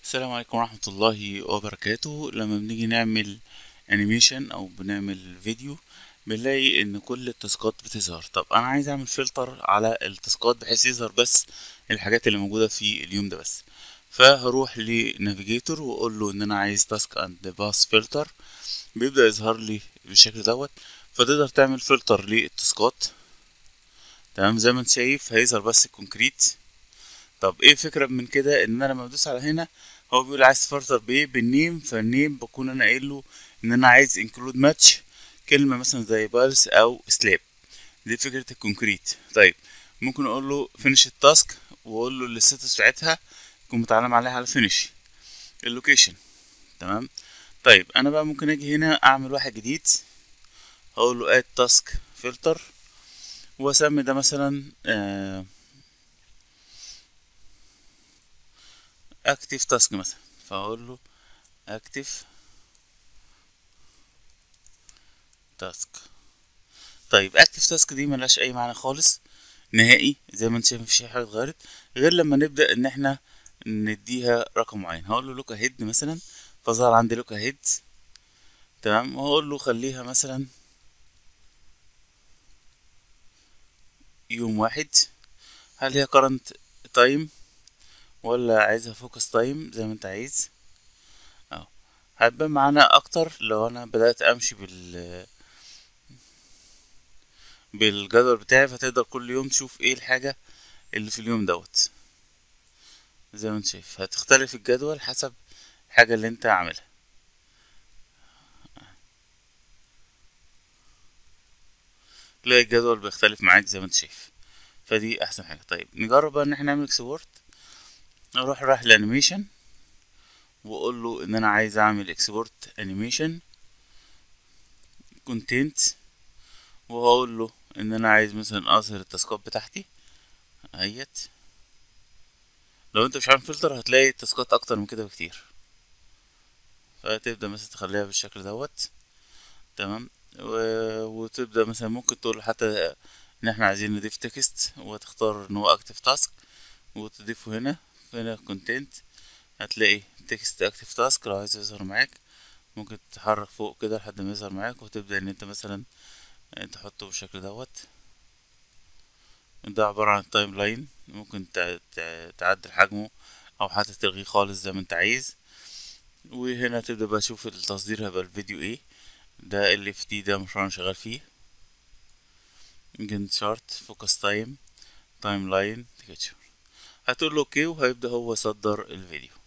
السلام عليكم ورحمة الله وبركاته لما بنيجي نعمل انيميشن او بنعمل فيديو بنلاقي ان كل التاسكات بتظهر طب انا عايز اعمل فلتر على التاسكات بحيث يظهر بس الحاجات اللي موجودة في اليوم ده بس فهروح لنافيجيتور واقول له ان انا عايز تاسك اند باس فلتر بيبدأ يظهر لي بالشكل دوت فتقدر تعمل فلتر للتاسكات تمام زي ما انت شايف هيظهر بس الكونكريت طب ايه الفكرة من كده ان انا لما بدوس على هنا هو بيقول عايز تفلتر بايه بالنيم فالنيم بكون انا قايل له ان انا عايز انكلود ماتش كلمة مثلا زي بالس او سلاب دي فكرة الكونكريت طيب ممكن اقول له فينش التاسك واقول له الستاتس بتاعتها يكون متعلم عليها على فينش اللوكيشن تمام طيب انا بقى ممكن اجي هنا اعمل واحد جديد اقول له اد تاسك فلتر واسمي ده مثلا آه اكتف تاسك مثلا فاقول له اكتف تاسك طيب اكتف تاسك دي ملهاش اي معنى خالص نهائي زي ما انت شايف مفيش اي حاجه اتغيرت غير لما نبدا ان احنا نديها رقم معين هقول له لوكا هيد مثلا فظهر عندي لوكا هيد تمام وهقول له خليها مثلا يوم واحد هل هي current تايم ولا عايزها فوكس تايم زي ما انت عايز اهو هتبان معانا اكتر لو انا بدأت امشي بال بالجدول بتاعي فتقدر كل يوم تشوف ايه الحاجة اللي في اليوم دوت زي ما انت شايف هتختلف الجدول حسب الحاجة اللي انت عاملها تلاقي الجدول بيختلف معاك زي ما انت شايف فدي احسن حاجة طيب نجرب بقى ان احنا نعمل اكسبورت اروح رايح لانيميشن واقول له ان انا عايز اعمل اكسبورت انيميشن كونتنت وهقول له ان انا عايز مثلا اظهر التاسكات بتاعتي اهيت لو انت مش عامل فلتر هتلاقي التاسكات اكتر من كده بكتير فتبدا مثلا تخليها بالشكل دوت تمام و... وتبدا مثلا ممكن تقول حتى ان احنا عايزين نضيف تكست وتختار ان هو اكتف تاسك وتضيفه هنا هنا كونتنت هتلاقي تكست اكتف تاسك لو عايز يظهر معاك ممكن تتحرك فوق كده لحد ما يظهر معاك وتبدأ ان انت مثلا تحطه بالشكل دوت ده عبارة عن تايم لاين ممكن تعدل حجمه او حتى تلغيه خالص زي ما انت عايز وهنا تبدأ بقى تشوف التصدير هيبقى الفيديو ايه ده ال اف دي ده مشروع انا شغال فيه جنت شارت فوكس تايم تايم لاين تكتشر هتقول له اوكي وهيبدأ هو يصدر الفيديو